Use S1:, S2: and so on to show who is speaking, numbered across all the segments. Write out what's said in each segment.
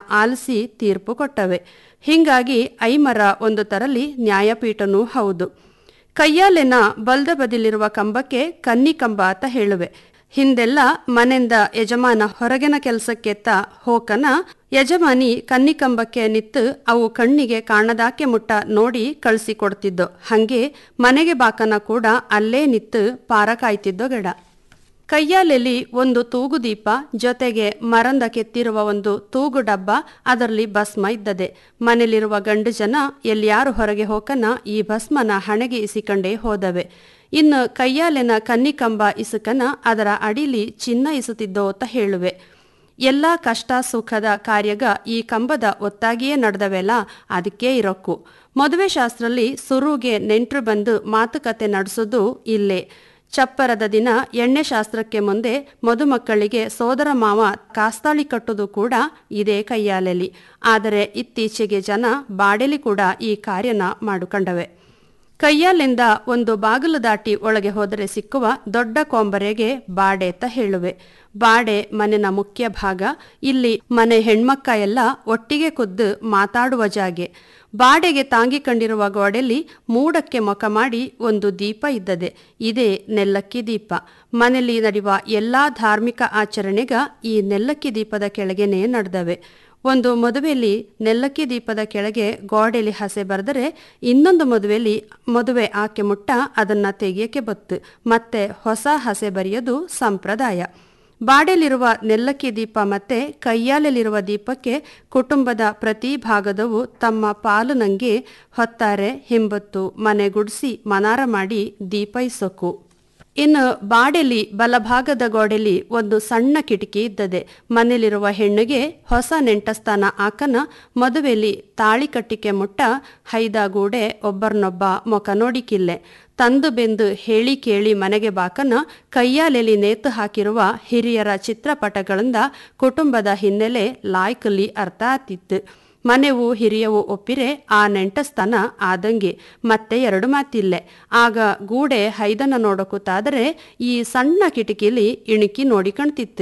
S1: ಆಲಿಸಿ ತೀರ್ಪು ಕೊಟ್ಟವೆ ಹೀಗಾಗಿ ಐಮರ ಒಂದು ತರಲಿ ನ್ಯಾಯಪೀಠನೂ ಹೌದು ಕೈಯಾಲೆನ ಬಲ್ದ ಬದಿಲಿರುವ ಕಂಬಕ್ಕೆ ಕನ್ನಿ ಕಂಬ ಅಂತ ಹೇಳುವೆ ಹಿಂದೆಲ್ಲ ಮನೆಯಿಂದ ಯಜಮಾನ ಹೊರಗಿನ ಕೆಲಸಕ್ಕೆತ್ತ ಹೋಕನ ಯಜಮಾನಿ ಕನ್ನಿಕಂಬಕ್ಕೆ ನಿತ್ತು ಅವು ಕಣ್ಣಿಗೆ ಕಾಣದಾಕೆ ಮುಟ್ಟ ನೋಡಿ ಕಳಿಸಿ ಕೊಡ್ತಿದ್ದೋ ಹಂಗೆ ಮನೆಗೆ ಬಾಕನ ಕೂಡ ಅಲ್ಲೇ ನಿತ್ತು ಪಾರ ಕಾಯ್ತಿದ್ದೋ ಗಡ ಕೈಯಾಲೆಲಿ ಒಂದು ತೂಗು ದೀಪ ಜೊತೆಗೆ ಮರಂದ ಕೆತ್ತಿರುವ ಒಂದು ತೂಗು ಡಬ್ಬ ಅದರಲ್ಲಿ ಭಸ್ಮ ಇದ್ದದೆ ಮನೆಯಲ್ಲಿರುವ ಗಂಡು ಜನ ಎಲ್ಲಿಯಾರು ಹೊರಗೆ ಹೋಕನ ಈ ಭಸ್ಮನ ಹಣೆಗೆ ಇಸಿಕೊಂಡೇ ಹೋದವೆ ಇನ್ನು ಕೈಯಾಲೆನ ಕನ್ನಿಕಂಬ ಇಸುಕನ ಅದರ ಅಡಿಲಿ ಚಿನ್ನ ಇಸುತ್ತಿದ್ದೋ ಅಂತ ಹೇಳುವೆ ಎಲ್ಲ ಕಷ್ಟ ಸುಖದ ಕಾರ್ಯಗ ಈ ಕಂಬದ ಒತ್ತಾಗಿಯೇ ನಡೆದವೆಲ್ಲ ಅದಕ್ಕೆ ಇರಕ್ಕು ಮದುವೆ ಶಾಸ್ತ್ರದಲ್ಲಿ ಸುರುಗೆ ನೆಂಟ್ರು ಬಂದು ಮಾತುಕತೆ ನಡೆಸೋದು ಇಲ್ಲೇ ಚಪ್ಪರದ ದಿನ ಎಣ್ಣೆ ಶಾಸ್ತ್ರಕ್ಕೆ ಮುಂದೆ ಮದುಮಕ್ಕಳಿಗೆ ಸೋದರ ಮಾವ ಕಾಸ್ತಾಳಿ ಕಟ್ಟುವುದು ಕೂಡ ಇದೇ ಕೈಯಾಲೆಲಿ ಆದರೆ ಇತ್ತೀಚೆಗೆ ಜನ ಬಾಡೆಲಿ ಕೂಡ ಈ ಕಾರ್ಯನ ಮಾಡಿಕೊಂಡವೆ ಕೈಯಾಲೆಂದ ಒಂದು ಬಾಗಿಲು ದಾಟಿ ಒಳಗೆ ಹೋದರೆ ಸಿಕ್ಕುವ ದೊಡ್ಡ ಕೊಂಬರೆಗೆ ಬಾಡೆ ಅಂತ ಹೇಳುವೆ ಬಾಡೆ ಮನೆನ ಮುಖ್ಯ ಭಾಗ ಇಲ್ಲಿ ಮನೆ ಹೆಣ್ಮಕ್ಕ ಎಲ್ಲ ಒಟ್ಟಿಗೆ ಖುದ್ದು ಮಾತಾಡುವ ಜಾಗೆ ಬಾಡೆಗೆ ತಾಂಗಿಕೊಂಡಿರುವ ಗೋಡೆಲಿ ಮೂಡಕ್ಕೆ ಮೊಕ ಮಾಡಿ ಒಂದು ದೀಪ ಇದ್ದದೆ ಇದೇ ನೆಲ್ಲಕ್ಕಿ ದೀಪ ಮನೆಯಲ್ಲಿ ನಡೆಯುವ ಎಲ್ಲಾ ಧಾರ್ಮಿಕ ಆಚರಣೆಗ ಈ ನೆಲ್ಲಕ್ಕಿ ದೀಪದ ಕೆಳಗೆನೇ ನಡೆದವೆ ಒಂದು ಮದುವೆಯಲ್ಲಿ ನೆಲ್ಲಕ್ಕಿ ದೀಪದ ಕೆಳಗೆ ಗೋಡೆಲಿ ಹಸೆ ಬರೆದರೆ ಇನ್ನೊಂದು ಮದುವೆಯಲ್ಲಿ ಮದುವೆ ಆಕೆ ಮುಟ್ಟ ಅದನ್ನ ತೆಗೆಯಕ್ಕೆ ಬತ್ತು ಮತ್ತೆ ಹೊಸ ಹಸೆ ಬರೆಯೋದು ಸಂಪ್ರದಾಯ ಬಾಡೆಲಿರುವ ನೆಲ್ಲಕ್ಕಿ ದೀಪ ಮತ್ತೆ ಕೈಯಾಲೆಲಿರುವ ದೀಪಕ್ಕೆ ಕುಟುಂಬದ ಪ್ರತಿ ಭಾಗದವು ತಮ್ಮ ಪಾಲು ನಂಗೆ ಹೊತ್ತಾರೆ ಹಿಂಬತ್ತು ಮನೆ ಗುಡಿಸಿ ಮನಾರ ಮಾಡಿ ದೀಪ ಇಸೋಕು ಇನ್ನು ಬಾಡೆಲಿ ಬಲಭಾಗದ ಗೋಡೆಲಿ ಒಂದು ಸಣ್ಣ ಕಿಟಕಿ ಇದ್ದದೆ ಮನೆಯಲ್ಲಿರುವ ಹೆಣ್ಣಿಗೆ ಹೊಸ ನೆಂಟಸ್ಥಾನ ಆಕನ ಮದುವೆಯಲ್ಲಿ ತಾಳಿ ಕಟ್ಟಿಕೆ ಮುಟ್ಟ ಹೈದಾಗೂಡೆ ಒಬ್ಬರನ್ನೊಬ್ಬ ಮೊಕ ನೋಡಿಕಿಲ್ಲೆ ತಂದು ಬೆಂದು ಹೇಳಿ ಕೇಳಿ ಮನೆಗೆ ಬಾಕನ ಕೈಯಾಲೆಲಿ ನೇತು ಹಾಕಿರುವ ಹಿರಿಯರ ಚಿತ್ರಪಟಗಳಿಂದ ಕುಟುಂಬದ ಹಿನ್ನೆಲೆ ಲಾಯ್ಕಲಿ ಅರ್ಥ ಆತಿತ್ತು ಮನೆವು ಹಿರಿಯವು ಒಪ್ಪಿರೆ ಆ ನೆಂಟಸ್ಥಾನ ಆದಂಗೆ ಮತ್ತೆ ಎರಡು ಮಾತಿಲ್ಲೆ ಆಗ ಗೂಡೆ ಹೈದನ ನೋಡಕೂತಾದರೆ ಈ ಸಣ್ಣ ಕಿಟಕಿಲಿ ಇಣುಕಿ ನೋಡಿಕಣ್ತಿತ್ತು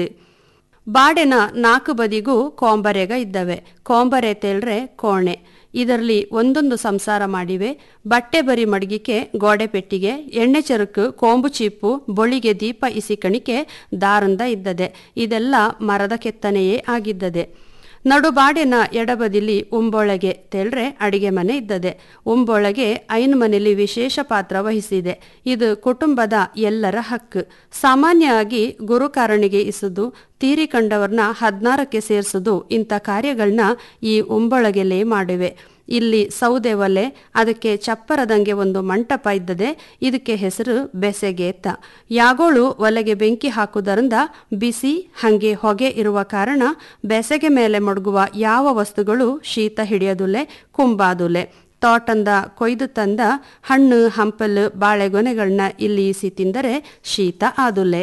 S1: ಬಾಡೆನ ನಾಲ್ಕು ಬದಿಗೂ ಕೋಂಬರೆಗ ಇದ್ದವೆ ಕೋಂಬರೆ ತೇಳ್ರೆ ಕೋಣೆ ಇದರಲ್ಲಿ ಒಂದೊಂದು ಸಂಸಾರ ಮಾಡಿವೆ ಬಟ್ಟೆ ಬರಿ ಮಡಗಿಕೆ ಗೋಡೆ ಪೆಟ್ಟಿಗೆ ಎಣ್ಣೆ ಚರುಕು ಕೋಂಬು ಚೀಪು ಬೊಳಿಗೆ ದೀಪ ಇಸಿಕಣಿಕೆ ದಾರಂದ ಇದ್ದದೆ ಇದೆಲ್ಲ ಮರದ ಕೆತ್ತನೆಯೇ ಆಗಿದ್ದದೆ ನಡುಬಾಡಿನ ಎಡಬದಿಲಿ ಉಂಬೊಳಗೆ ತೇಳ್ರೆ ಅಡಿಗೆ ಮನೆ ಇದ್ದದೆ ಉಂಬೊಳಗೆ ಐನು ಮನೆಯಲ್ಲಿ ವಿಶೇಷ ಪಾತ್ರ ವಹಿಸಿದೆ ಇದು ಕುಟುಂಬದ ಎಲ್ಲರ ಹಕ್ಕು ಸಾಮಾನ್ಯವಾಗಿ ಗುರುಕಾರಣಿಗೆ ಇಸುದು ತೀರಿಕೊಂಡವ್ರನ್ನ ಹದಿನಾರಕ್ಕೆ ಸೇರಿಸುದು ಇಂಥ ಕಾರ್ಯಗಳನ್ನ ಈ ಉಂಬೊಳಗೆಲೇ ಮಾಡಿವೆ ಇಲ್ಲಿ ಸೌದೆ ಒಲೆ ಅದಕ್ಕೆ ಚಪ್ಪರದಂಗೆ ಒಂದು ಮಂಟಪ ಇದ್ದದೆ ಇದಕ್ಕೆ ಹೆಸರು ಬೆಸೆಗೇತ ಯಾಗೋಳು ಒಲೆಗೆ ಬೆಂಕಿ ಹಾಕುವುದರಿಂದ ಬಿಸಿ ಹಂಗೆ ಹೊಗೆ ಇರುವ ಕಾರಣ ಬೆಸೆಗೆ ಮೇಲೆ ಮಡಗುವ ಯಾವ ವಸ್ತುಗಳು ಶೀತ ಹಿಡಿಯೋದುಲೆ ಕುಂಬಾದುಲೆ ತೋಟಂದ ಕೊಯ್ದು ತಂದ ಹಣ್ಣು ಹಂಪಲು ಬಾಳೆಗೊನೆಗಳನ್ನ ಇಲ್ಲಿ ಇಸಿ ತಿಂದರೆ ಶೀತ ಆದುಲೆ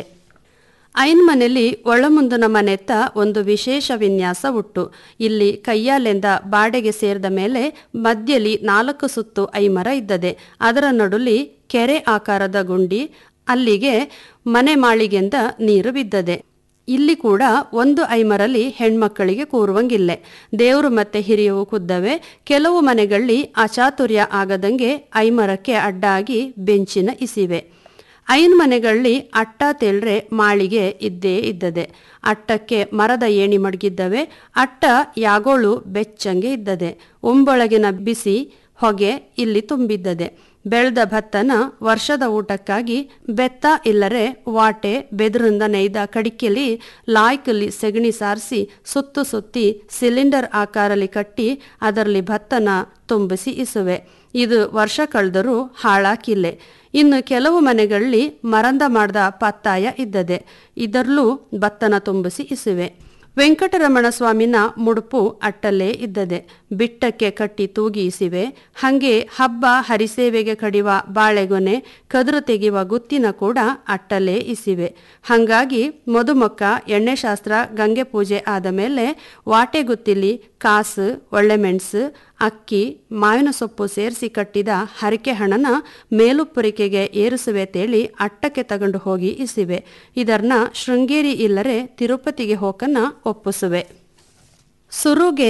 S1: ಐನ್ ಮನೆಯಲ್ಲಿ ಒಳಮುಂದನ ಮನೆತ್ತ ಒಂದು ವಿಶೇಷ ವಿನ್ಯಾಸ ಉಟ್ಟು ಇಲ್ಲಿ ಕೈಯಾಲೆಂದ ಬಾಡೆಗೆ ಸೇರಿದ ಮೇಲೆ ಮಧ್ಯಲಿ ನಾಲ್ಕು ಸುತ್ತು ಐಮರ ಇದ್ದದೆ ಅದರ ನಡುಲಿ ಕೆರೆ ಆಕಾರದ ಗುಂಡಿ ಅಲ್ಲಿಗೆ ಮನೆ ಮಾಳಿಗೆಂದ ನೀರು ಬಿದ್ದದೆ ಇಲ್ಲಿ ಕೂಡ ಒಂದು ಐಮರಲ್ಲಿ ಹೆಣ್ಮಕ್ಕಳಿಗೆ ಕೂರುವಂಗಿಲ್ಲೆ ದೇವರು ಮತ್ತೆ ಹಿರಿಯವು ಕುದ್ದವೆ ಕೆಲವು ಮನೆಗಳಲ್ಲಿ ಅಚಾತುರ್ಯ ಆಗದಂಗೆ ಐಮರಕ್ಕೆ ಅಡ್ಡಾಗಿ ಬೆಂಚಿನ ಇಸಿವೆ ಐನ್ ಮನೆಗಳಲ್ಲಿ ಅಟ್ಟ ತೆಳ್ರೆ ಮಾಳಿಗೆ ಇದ್ದೇ ಇದ್ದದೆ ಅಟ್ಟಕ್ಕೆ ಮರದ ಏಣಿ ಮಡಗಿದ್ದವೆ ಅಟ್ಟ ಯಾಗೋಳು ಬೆಚ್ಚಂಗೆ ಇದ್ದದೆ ಉಂಬೊಳಗಿನ ಬಿಸಿ ಹೊಗೆ ಇಲ್ಲಿ ತುಂಬಿದ್ದದೆ ಬೆಳೆದ ಭತ್ತನ ವರ್ಷದ ಊಟಕ್ಕಾಗಿ ಬೆತ್ತ ಇಲ್ಲರೆ ವಾಟೆ ಬೆದರಿಂದ ನೇಯ್ದ ಕಡಿಕೆಲಿ ಲಾಯ್ಕಲ್ಲಿ ಸೆಗಣಿ ಸಾರಿಸಿ ಸುತ್ತು ಸುತ್ತಿ ಸಿಲಿಂಡರ್ ಆಕಾರಲಿ ಕಟ್ಟಿ ಅದರಲ್ಲಿ ಭತ್ತನ ತುಂಬಿಸಿ ಇಸುವೆ ಇದು ವರ್ಷ ಕಳೆದರೂ ಹಾಳಾಕಿಲ್ಲೆ ಇನ್ನು ಕೆಲವು ಮನೆಗಳಲ್ಲಿ ಮರಂದ ಮಾಡ್ದ ಪತ್ತಾಯ ಇದ್ದದೆ ಇದರಲ್ಲೂ ಭತ್ತನ ತುಂಬಿಸಿ ಇಸುವೆ ವೆಂಕಟರಮಣ ಸ್ವಾಮಿನ ಮುಡುಪು ಅಟ್ಟಲ್ಲೇ ಇದ್ದದೆ ಬಿಟ್ಟಕ್ಕೆ ಕಟ್ಟಿ ತೂಗಿಸಿವೆ ಹಂಗೆ ಹಬ್ಬ ಹರಿಸೇವೆಗೆ ಕಡಿವ ಬಾಳೆಗೊನೆ ಕದುರು ತೆಗೆಯುವ ಗುತ್ತಿನ ಕೂಡ ಅಟ್ಟಲ್ಲೇ ಇಸಿವೆ ಹಂಗಾಗಿ ಮದುಮಕ್ಕ ಎಣ್ಣೆ ಶಾಸ್ತ್ರ ಗಂಗೆ ಪೂಜೆ ಆದ ಮೇಲೆ ವಾಟೆ ಗುತ್ತಿಲಿ ಕಾಸು ಒಳ್ಳೆಮೆಣಸು ಅಕ್ಕಿ ಮಾವಿನ ಸೊಪ್ಪು ಸೇರಿಸಿ ಕಟ್ಟಿದ ಹರಕೆ ಹಣನ ಮೇಲುಪ್ಪರಿಕೆಗೆ ಏರಿಸುವೆ ತೇಳಿ ಅಟ್ಟಕ್ಕೆ ತಗೊಂಡು ಹೋಗಿ ಇಸಿವೆ ಇದರ್ನ ಶೃಂಗೇರಿ ಇಲ್ಲರೆ ತಿರುಪತಿಗೆ ಹೋಕನ್ನ ಒಪ್ಪಿಸುವೆ ಸುರುಗೆ